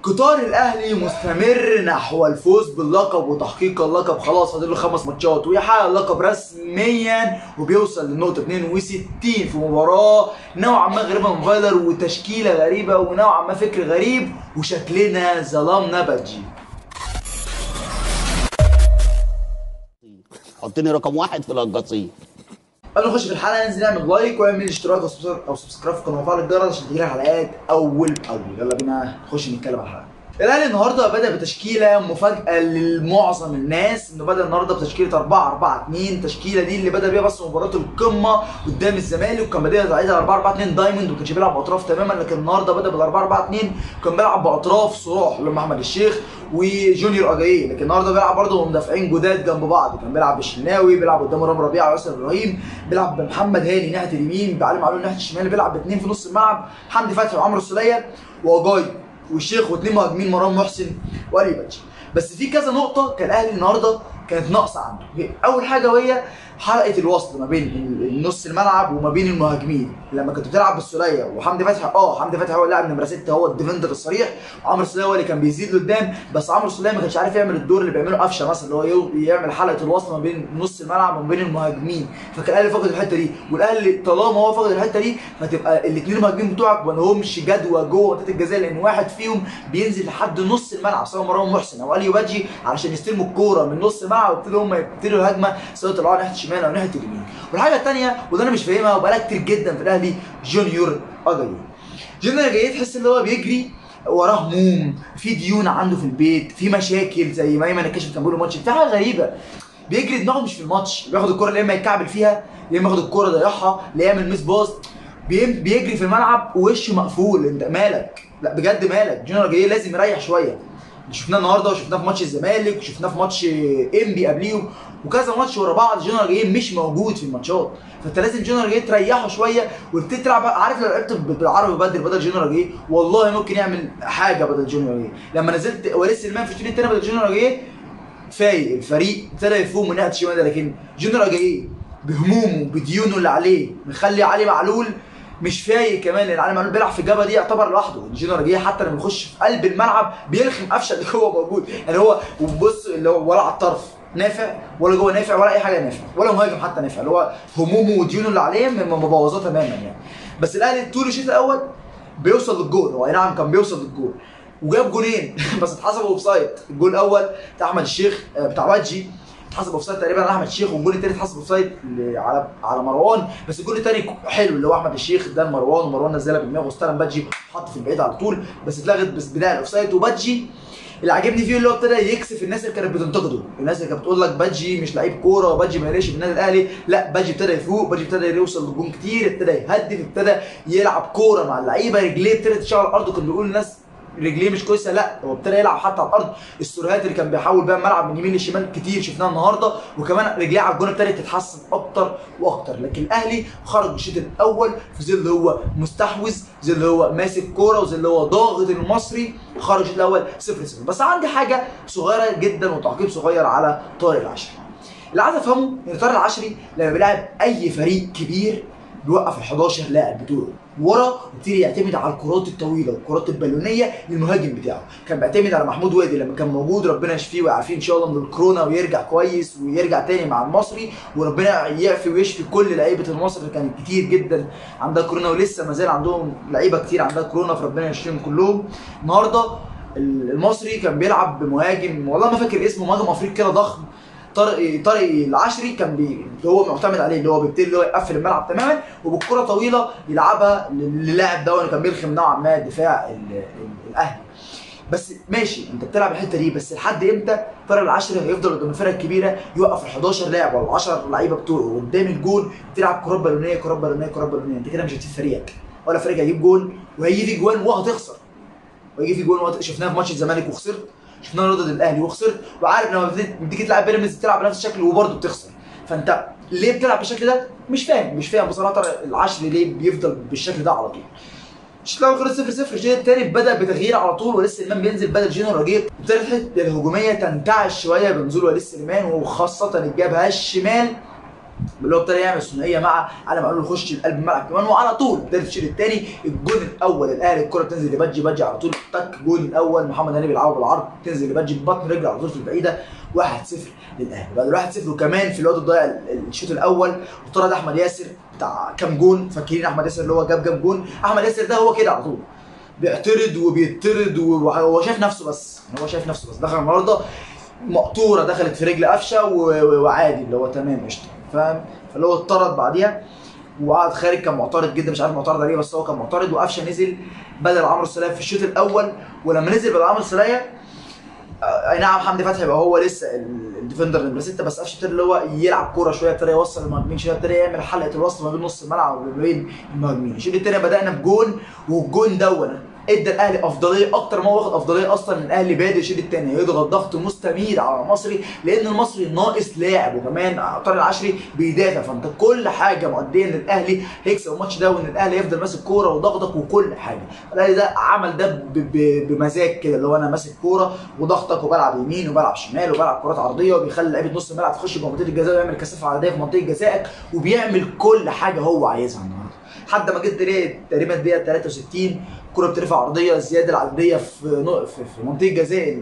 قطار الاهلي مستمر نحو الفوز باللقب وتحقيق اللقب خلاص فاضل له خمس ماتشات ويحقق اللقب رسميا وبيوصل للنقطه 62 في مباراه نوعا ما غريبه من فايلر وتشكيله غريبه ونوعا ما فكر غريب وشكلنا ظلمنا بادجي حطني رقم واحد في القصيم قبل ما نخش في الحلقه ننزل نعمل لايك واعمل اشتراك او سبسكرايب او سبسكرايب في القناه وفعل الجرس عشان تجيلك حلقات اول باول يلا بينا نخش نتكلم عن الحلقه الاهلي النهارده بدا بتشكيله مفاجاه لمعظم الناس انه بدا النهارده بتشكيله 4 4 2 التشكيله دي اللي بدا بيها بس مباراه القمه قدام الزمالك وكان بادئها بعيد 4 4 2 دايموند وما كانش بيلعب باطراف تماما لكن النهارده بدا بال 4 4 2 كان بيلعب باطراف صلاح اللي هم احمد الشيخ وجونيور اجاييه لكن النهارده بيلعب برضه مدافعين جداد جنب بعض كان بيلعب بالشناوي بيلعب قدام رام ربيعه وياسر ابراهيم بيلعب بمحمد هاني ناحيه اليمين بعلي معلول ناحيه الشمال بيلعب باثنين في نص الملعب حمدي فتحي وعمرو السوليه واجاي والشيخ واثنين مهاجمين مروان محسن وعلي باتشي بس في كذا نقطه كان الاهلي النهارده كانت ناقصه عنده اول حاجه وهي حلقه الوصل ما بين نص الملعب وما بين المهاجمين لما كنت بتلعب بالسوليه وحمدي فتحي اه حمدي فتحي هو اللاعب نمره 6 هو الديفندر الصريح وعمرو السوليه هو اللي كان بيزيد لقدام بس عمرو السوليه ما كانش عارف يعمل الدور اللي بيعمله قفشه مثلا اللي هو يو- يعمل حلقه الوصل ما بين نص الملعب وما بين المهاجمين فكان الاهلي فاقد الحته دي والاهلي طالما هو فاقد الحته دي فتبقى الاثنين المهاجمين بتوعك ما لهمش جدوى جوه منطقه الجزاء لان واحد فيهم بينزل لحد نص الملعب سواء مروان محسن او اليو بادجي علشان يستلموا الكوره من نص الملعب ويبتدوا هم يبتدوا الهجمه سواء طلعوا ناحيه الشمال او ناحيه اليمين والحاجه الثانيه وده انا مش فاهمها وبقالها كتير جدا في الاهلي جونيور اجاييه جونيور اجاييه تحس ان هو بيجري وراه هموم في ديون عنده في البيت في مشاكل زي ما ايمن الكشف كان بيقول الماتش في حاجه غريبه بيجري دماغه مش في الماتش بياخد الكوره يا اما يتكعبل فيها يا اما ياخد الكوره يضيعها يا يعمل ميس باص بيم- بيجري في الملعب ووشه مقفول انت مالك لا بجد مالك جونيور جاي لازم يريح شويه شفناه النهارده وشفناه في ماتش الزمالك وشفناه في ماتش انبي قبليه وكذا ماتش ورا بعض جونيور جاي مش موجود في الماتشات فانت لازم جونيور جاي تريحه شويه وتبتدي تلعب عارف لو لعبت بالعربي بدل بدل جونيور جاي والله ممكن يعمل حاجه بدل جونيور جاي لما نزلت وليد سليمان في الشوط الثاني بدل جونيور جاي فايق الفريق ابتدى يفوق من ناحيه الشمال ده لكن جونيور جاي بهمومه بديونه اللي عليه مخلي علي معلول مش فايق كمان لان علي معلول بيلعب في الجبهه دي يعتبر لوحده جونيور جاي حتى لما يخش في قلب الملعب بيلخم قفشه اللي هو موجود يعني هو وبص اللي هو ولا على الطرف نافع ولا جوه نافع ولا اي حاجه نافع ولا مهاجم حتى نافع اللي هو همومه وديونه اللي عليه م- مبوظاه تماما يعني بس الاهلي طول الشوط الاول بيوصل للجول هو اي نعم كان بيوصل للجول وجاب جولين بس اتحسبوا اوف سايد الجول الاول بتاع احمد الشيخ آه، بتاع وادجي اتحسب اوف سايد تقريبا على احمد الشيخ والجول الثاني اتحسب اوف سايد على على مروان بس الجول الثاني حلو اللي هو احمد الشيخ ده لمروان ومروان نزلها بدماغه واستلم بادجي حط في البعيد على طول بس اتلغت بس بدايه الاوف سايد وبادجي اللي عاجبني فيه اللي هو ابتدى يكسف الناس اللي كانت بتنتقده الناس اللي كانت بتقول لك بادجي مش لعيب كوره وبادجي ما يليش في النادي الاهلي لا بادجي ابتدى يفوق بادجي ابتدى يوصل للجون كتير ابتدى يهدف ابتدى يلعب كوره مع اللعيبه رجليه ابتدت تشتغل على الارض كان بيقول الناس رجليه مش كويسه لا هو ابتدى يلعب حتى على الارض السرعات اللي كان بيحاول بيها الملعب من يمين لشمال كتير شفناها النهارده وكمان رجليه على الجون ابتدت تتحسن اكتر واكتر لكن الاهلي خرج الشوط الاول في ظل هو مستحوذ في ظل هو ماسك كوره وظل هو ضاغط المصري خرج الشوط الاول 0 0 بس عندي حاجه صغيره جدا وتعقيب صغير على طارق العشري اللي عايز افهمه ان طارق العشري لما بيلعب اي فريق كبير بيوقف ال 11 لاعب بتوعه ورا ويبتدي يعتمد على الكرات الطويله والكرات البالونيه للمهاجم بتاعه كان بيعتمد على محمود وادي لما كان موجود ربنا يشفيه ويعافيه ان شاء الله من الكورونا ويرجع كويس ويرجع تاني مع المصري وربنا يعفي ويشفي كل لعيبه المصري اللي كانت كتير جدا عندها كورونا ولسه ما زال عندهم لعيبه كتير عندها كورونا فربنا يشفيهم كلهم النهارده المصري كان بيلعب بمهاجم والله ما فاكر اسمه مهاجم افريقي كده ضخم طارق طارق العشري كان بي هو معتمد عليه اللي هو بيبتدي اللي هو يقفل الملعب تماما وبالكره طويله يلعبها للاعب ده اللي كان بيلخم نوعا ما دفاع ال- ال- الاهلي بس ماشي انت بتلعب الحته دي بس لحد امتى طارق العشري هيفضل قدام الفرق الكبيره يوقف ال 11 لاعب ولا 10 لعيبه بتوعه قدام الجول تلعب كرات بالونيه كرات بالونيه كرات بالونيه انت كده مش هتفيد فريقك ولا فريق هيجيب جول وهيجي في جوان وهتخسر ويجي في جوان وهت- شفناها في ماتش الزمالك وخسرت شفناها ضد الاهلي وخسرت وعارف لما بتيجي- بتيجي تلعب بيراميدز بتلعب بنفس الشكل وبرضه بتخسر فانت ليه بتلعب بالشكل ده؟ مش فاهم مش فاهم بصراحه طارق العشري ليه بيفضل بالشكل ده على طول الشوط الاول خلص 0 0 الشوط الثاني بدا بتغيير على طول ولسه سليمان بينزل بدل جينو رجيق ابتدت الحته الهجوميه تنتعش شويه بنزول وليد سليمان وخاصه الجبهه الشمال اللي هو ابتدى يعمل ثنائيه مع علي معلول يخش قلب الملعب كمان وعلى طول ابتدى الشوط الثاني الجون الاول الاهلي الكره بتنزل لبجي بجي على طول تك الجون الاول محمد هاني بيلعبه بالعرض تنزل لبجي ببطن رجل على طول في البعيده 1-0 للاهلي بعد 1-0 وكمان في الوقت الضايع الشوط الاول وطرد احمد ياسر بتاع كام جون فاكرين احمد ياسر اللي هو جاب جاب جون احمد ياسر ده هو كده على طول بيعترض وبيطرد وهو شايف نفسه بس يعني هو شايف نفسه بس دخل النهارده مقطوره دخلت في رجل قفشه و- و- وعادي اللي هو تمام قشطه فاهم فاللي هو اتطرد بعديها وقعد خارج كان معترض جدا مش عارف معترض عليه بس هو كان معترض وقفشه نزل بدل عمرو السوليه في الشوط الاول ولما نزل بدل عمرو السوليه آه، اي نعم حمدي فتحي بقى هو لسه ال- الديفندر نمره 6 بس قفشه ابتدى اللي هو يلعب كوره شويه ابتدى يوصل المهاجمين شويه ابتدى يعمل حلقه الوصل ما بين نص الملعب وما بين المهاجمين الشوط الثاني بدانا بجون والجون دون ادى الاهلي افضليه اكتر ما هو واخد افضليه اصلا من الاهلي بادئ الشوط الثاني يضغط ضغط مستميت على المصري لان المصري ناقص لاعب وكمان طارق العشري بيدافع فانت كل حاجه مؤديه ان الاهلي هيكسب الماتش ده وان الاهلي يفضل ماسك كوره وضغطك وكل حاجه الاهلي ده عمل ده ب- ب- بمزاج كده اللي هو انا ماسك كوره وضغطك وبلعب يمين وبلعب شمال وبلعب كرات عرضيه وبيخلي لعيبه نص الملعب تخش جوه منطقه الجزاء ويعمل كثافه عرضيه في منطقه جزائك وبيعمل كل حاجه هو عايزها النهارده لحد ما جت تلاقي تقريبا الدقيقه 63 كره بترفع عرضيه الزياده العدديه في نق- في في منطقه جزاء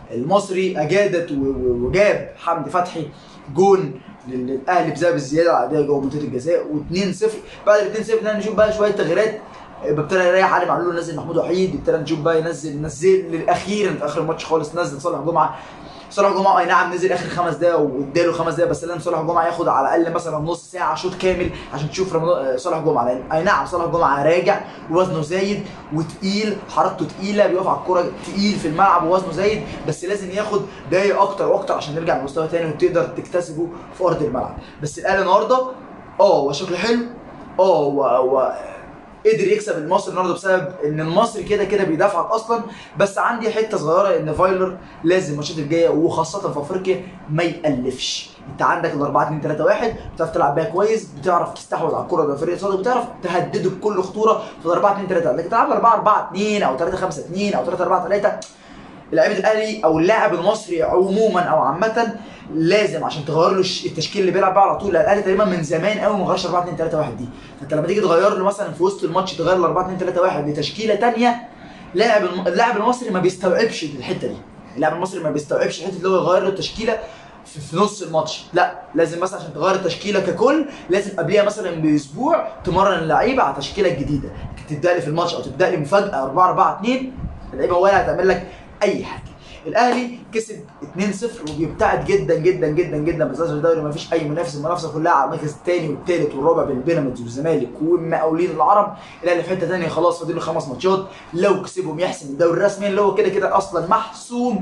المصري اجادت و- و- وجاب حمدي فتحي جون للاهلي بسبب الزياده العدديه جوه منطقه الجزاء و2-0 بعد ال 2-0 ده نشوف بقى شويه تغييرات ابتدى يريح علي معلول نزل محمود وحيد ابتدى نشوف بقى ينزل نزل اخيرا في اخر الماتش خالص نزل صالح جمعه صالح جمعه اي نعم نزل اخر خمس دقايق واداله خمس دقايق بس لازم صالح جمعه ياخد على الاقل مثلا نص ساعه شوط كامل عشان تشوف رمضان آه، صالح جمعه لان اي نعم صالح جمعه راجع ووزنه زايد وتقيل حركته تقيله بيقف على الكوره تقيل في الملعب ووزنه زايد بس لازم ياخد دقايق اكتر واكتر عشان نرجع لمستوى تاني وتقدر تكتسبه في ارض الملعب بس الاهلي النهارده اه هو شكله حلو اه و... و... قدر يكسب المصري النهارده بسبب ان المصري كده كده بيدافعك اصلا بس عندي حته صغيره ان فايلر لازم الماتشات الجايه وخاصه في افريقيا ما يالفش انت عندك ال 4 2 3 1 بتعرف تلعب بيها كويس بتعرف تستحوذ على الكره ده فريق صادق بتعرف تهدده بكل خطوره في ال 4 2 3 لكن تلعب 4 4 2 او 3 5 2 او 3 4 3 لعيبه الاهلي او اللاعب المصري عموما او عامه لازم عشان تغير له الش- التشكيل اللي بيلعب بيه على طول لأن الاهلي تقريبا من زمان قوي ما غيرش 4 2 3 1 دي فانت لما تيجي تغير له مثلا في وسط الماتش تغير ل 4 2 3 1 لتشكيله ثانيه لاعب الم... اللاعب المصري ما بيستوعبش الحته دي اللاعب المصري ما بيستوعبش حته اللي هو يغير له التشكيله في, في نص الماتش لا لازم مثلا عشان تغير التشكيله ككل لازم قبليها مثلا باسبوع تمرن اللعيبه على التشكيله الجديده تبدا لي في الماتش او تبدا لي مفاجاه 4 4 2 اللعيبه ولا هتعمل لك اي حاجه الاهلي كسب 2-0 وبيبتعد جدا جدا جدا جدا بزاز الدوري ما فيش اي منافس المنافسه كلها على المركز الثاني والثالث والرابع بين بيراميدز والزمالك والمقاولين العرب الاهلي في حته ثانيه خلاص فاضل له خمس ماتشات لو كسبهم يحسم الدوري رسميا اللي هو كده كده اصلا محسوم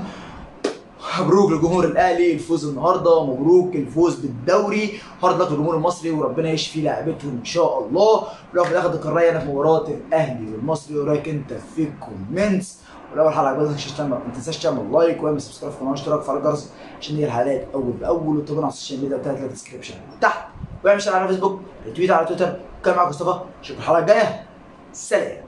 مبروك لجمهور الاهلي الفوز النهارده مبروك الفوز بالدوري هارد لك للجمهور المصري وربنا يشفي لاعبتهم ان شاء الله ولو في الاخر القاريه انا في مباراه الاهلي والمصري ورايك انت في الكومنتس ولو الحلقه عجبتك ما تنساش تعمل ما تنساش تعمل لايك واعمل سبسكرايب في القناه واشتراك في الجرس عشان يجي الحلقات اول باول وتابعونا على السوشيال ميديا بتاعت الديسكربشن تحت واعمل شير على فيسبوك ريتويت على تويتر كان معاكم مصطفى اشوفكم الحلقه الجايه سلام